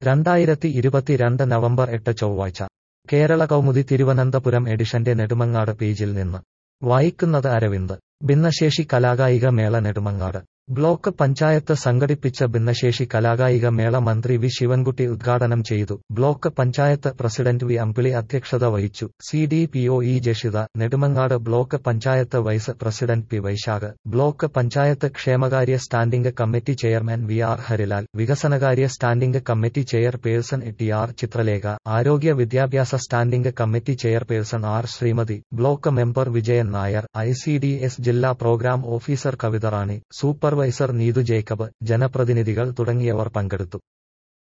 രണ്ടായിരത്തി ഇരുപത്തിരണ്ട് നവംബർ എട്ട് ചൊവ്വാഴ്ച കേരള കൗമുദി തിരുവനന്തപുരം എഡിഷന്റെ നെടുമങ്ങാട് പേജിൽ നിന്ന് വായിക്കുന്നത് അരവിന്ദ് ഭിന്നശേഷി കലാകായിക മേള നെടുമങ്ങാട് ബ്ലോക്ക് പഞ്ചായത്ത് സംഘടിപ്പിച്ച ഭിന്നശേഷി കലാകായിക മേള മന്ത്രി വി ശിവൻകുട്ടി ഉദ്ഘാടനം ചെയ്തു block panchayat president V Ambili അധ്യക്ഷത വഹിച്ചു C D P O E Jashitha Nedumangad block panchayat vice president P Vaishakh block panchayat ക്ഷേമകാര്യ standing committee chairman V R Harilal വികസനകാര്യ standing committee chairperson T R Chithralekha ആരോഗ്യ വിദ്യാഭ്യാസ standing committee chairperson R Sreemathi block member Vijayan Nair I C D S ജില്ലാ programme officer Kavitharani supervisor Neethu Jacob ജനപ്രതിനിധികൾ തുടങ്ങിയവർ പങ്കെടുത്തു